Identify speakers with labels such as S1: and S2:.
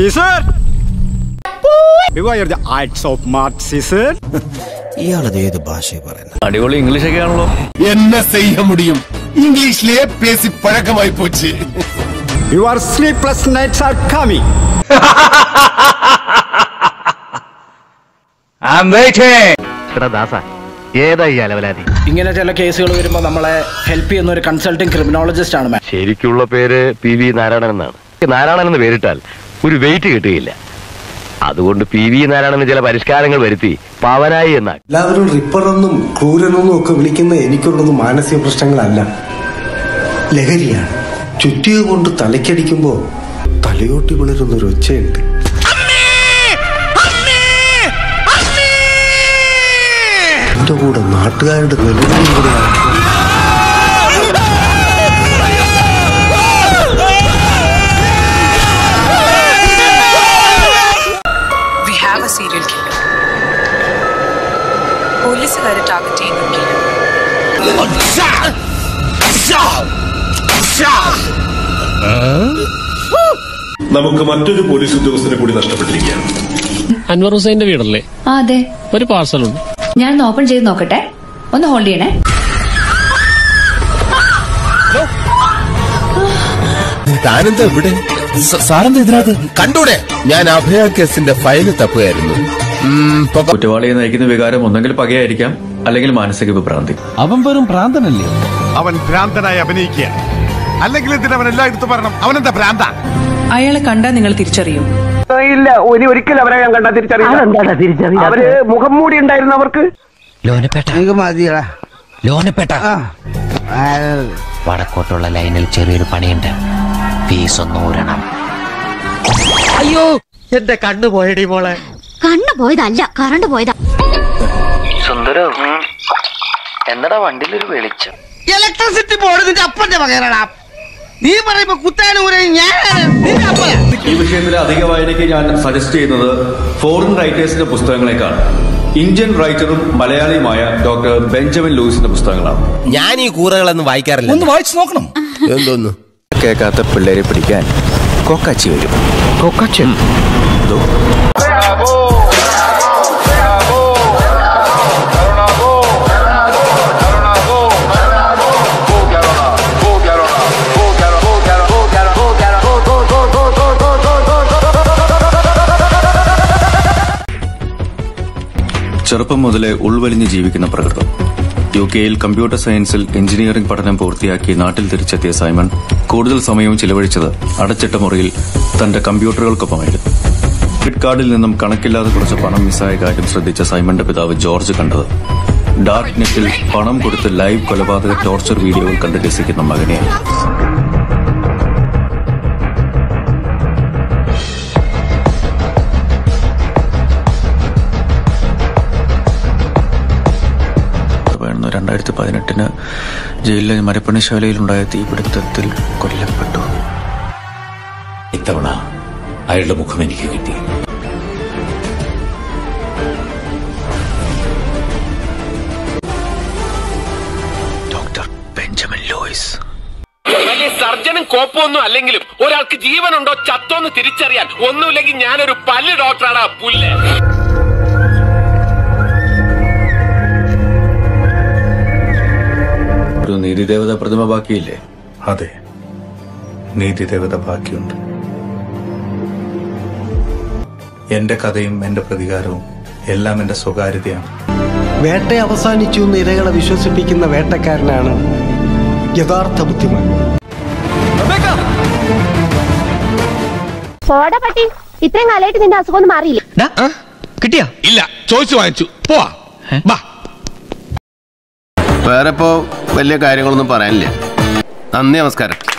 S1: Caesar! Beware the acts of Mark Caesar.
S2: ഇയാളത് ഏത് ഭാഷയെ പറയുന്നത്
S3: അടിപൊളി ഇംഗ്ലീഷ് ഒക്കെ ആണല്ലോ
S4: என்ன செய்ய முடியும் இங்கிலீஷ்லயே பேசி பழக்கமாய் போச்சு
S1: Your sleepless nights are coming.
S5: ഇങ്ങനെ ചില കേസുകൾ വരുമ്പോൾ നമ്മളെ ഹെൽപ്പ് ചെയ്യുന്ന ഒരു കൺസൾട്ടിങ് ക്രിമിനോളജിസ്റ്റ് ആണ് മാം
S3: ശരിക്കുള്ള പേര് പി വി നാരായണൻ എന്നാണ് നാരായണൻ എന്ന് പേരിട്ടാൽ ഒരു വെയിറ്റ് കിട്ടുകയില്ല അതുകൊണ്ട് പി വി നാരായണന് ചില പരിഷ്കാരങ്ങൾ വരുത്തി പാവനായി എന്നാണ്
S6: എല്ലാവരും റിപ്പറെന്നും ക്രൂരനെന്നും ഒക്കെ വിളിക്കുന്ന എനിക്കുള്ളത് മാനസിക പ്രശ്നങ്ങളല്ല ലഹരിയാണ് ചുറ്റിക കൊണ്ട് തലയ്ക്കടിക്കുമ്പോ തലയോട്ടി വിളരുന്നൊരു ഒച്ചയുണ്ട് എന്റെ കൂടെ നാട്ടുകാരുടെ നിലവിളിയും കൂടെയാണ്
S7: we have a serial killer പോലീസുകാരെ ടാർഗറ്റ് ചെയ്യുന്ന കില്ലർ
S8: നമുക്ക് മറ്റൊരു പോലീസ് ഉദ്യോഗസ്ഥനെ കൂടി നഷ്ടപ്പെട്ടിരിക്കുകയാണ്
S9: അൻവർ ഹുസൈന്റെ വീടല്ലേ
S10: ആ അതെ
S9: ഒരു പാർസലുണ്ട്
S10: ഞാനൊന്ന് ഓപ്പൺ ചെയ്ത് നോക്കട്ടെ ഒന്ന് ഹോൾഡ് ചെയ്യണേ
S4: താനെന്താ ഇവിടെ സാറെന്താ ഇതിനകത്ത് കണ്ടൂടെ ഞാൻ അഭയ കേസിന്റെ ഫയല് തപ്പുകയായിരുന്നു ഉം, പൊക്ക-
S3: കുറ്റവാളിയെ നയിക്കുന്ന വികാരം ഒന്നെങ്കിൽ പകയായിരിക്കാം അല്ലെങ്കിൽ മാനസിക വിഭ്രാന്തി
S2: അവൻ വെറും ഭ്രാന്തനല്ലേ
S4: അവൻ ഭ്രാന്തനായി അഭിനയിക്കുക അല്ലെങ്കിൽ എന്തിനാ അവൻ എല്ലായിടത്തും പറയണം അവനെന്താ ഭ്രാന്ത
S7: അയാളെ കണ്ടാൽ നിങ്ങൾ തിരിച്ചറിയും
S5: ഇല്ല ഒരു ഒരിക്കലും അവരെ ഞാൻ കണ്ടാ തിരിച്ചറിയാം അവര് മുഖം മൂടി ഉണ്ടായിരുന്നവർക്ക്
S2: ലോനപ്പേട്ട
S6: മതിയടാ
S2: ലോനപ്പേട്ട വടക്കോട്ടുള്ള ലൈനിൽ ചെറിയൊരു പണിയുണ്ട് ഫീസ് ഒന്ന് ഊരണം
S10: കണ്ണു പോയതല്ല കറണ്ട് പോയതാ
S2: സുന്ദരോ എന്നടാ വണ്ടിയിലൊരു വെളിച്ചം
S5: ഇലക്ട്രിസിറ്റി ബോർഡ് നിന്റെ അപ്പന്റെ പകരടാ നീ പറയുമ്പോ കുത്താനൂരെ ഞാൻ നിന്റെ അപ്പനാ
S3: ഈ വിഷയത്തിൽ അധിക വായനയ്ക്ക് ഞാൻ സജസ്റ്റ് ചെയ്യുന്നത് ഫോറിൻ റൈറ്റേഴ്സിന്റെ പുസ്തകങ്ങളെക്കാൾ ഇന്ത്യൻ റൈറ്ററും മലയാളിയുമായ ഡോക്ടർ ബെഞ്ചമിൻ ലൂയിസിന്റെ പുസ്തകങ്ങളാണ്
S4: ഞാൻ ഈ കൂറകളൊന്നും വായിക്കാറില്ല
S2: ഒന്ന് വായിച്ചു നോക്കണം
S4: എന്തോന്നു
S3: കേൾക്കാത്ത പിള്ളേരെ പിടിക്കാൻ കൊക്കാച്ചി വരും
S2: കൊക്കച്ചൻ
S3: ചെറുപ്പം മുതലേ ഉൾവലിഞ്ഞ് ജീവിക്കുന്ന പ്രകൃതം യു കെയിൽ കമ്പ്യൂട്ടർ സയൻസിൽ എഞ്ചിനീയറിംഗ് പഠനം പൂർത്തിയാക്കി നാട്ടിൽ തിരിച്ചെത്തിയ സൈമൺ കൂടുതൽ സമയവും ചിലവഴിച്ചത് അടച്ചിട്ട മുറിയിൽ തന്റെ കമ്പ്യൂട്ടറുകൾക്കൊപ്പമായിരുന്നു ക്രെഡിറ്റ് കാർഡിൽ നിന്നും കണക്കില്ലാതെ കുറച്ച് പണം മിസ്സായ കാര്യം ശ്രദ്ധിച്ച സൈമന്റെ പിതാവ് ജോർജ് കണ്ടത് ഡാർക്ക് നെറ്റിൽ പണം കൊടുത്ത് ലൈവ് കൊലപാതക ടോർച്ചർ വീഡിയോകൾ കണ്ട് രസിക്കുന്ന മകനെയാണ് വേണം രണ്ടായിരത്തി പതിനെട്ടിന് ജയിലിലെ മരപ്പണിശാലയിലുണ്ടായ തീപിടുത്തത്തിൽ കൊല്ലപ്പെട്ടു
S8: ഇത്തവണ അയാളുടെ മുഖം എനിക്ക് കിട്ടി
S3: ഡോക്ടർ ബെഞ്ചമിൻ ലോയിസ്
S5: വലിയ സർജനും കോപ്പൊന്നും അല്ലെങ്കിലും ഒരാൾക്ക് ജീവനുണ്ടോ ചത്തോന്ന് തിരിച്ചറിയാൻ ഒന്നുമില്ലെങ്കിൽ ഞാനൊരു പല്ല് ഡോക്ടറാണ് പുല്ല്
S3: ഒരു നീതിദേവത പ്രതിമ ബാക്കിയില്ലേ
S8: അതെ നീതിദേവത ബാക്കിയുണ്ട് എന്റെ കഥയും എന്റെ പ്രതികാരവും എല്ലാം എന്റെ സ്വകാര്യതയാണ്
S6: വേട്ട അവസാനിച്ചു എന്ന് ഇരകളെ വിശ്വസിപ്പിക്കുന്ന വേട്ടക്കാരനാണ് യഥാർത്ഥ ബുദ്ധിമാൻ
S10: പോടാ പട്ടി ഇത്രയും കാലമായിട്ട് നിന്റെ അസുഖം ഒന്നും മാറിയില്ല
S2: കിട്ടിയാ
S4: ഇല്ല ചോദിച്ചു വാങ്ങിച്ചു പോവാ ബാ
S11: വേറെ ഇപ്പോ വലിയ കാര്യങ്ങളൊന്നും പറയാനില്ല നന്ദി നമസ്കാരം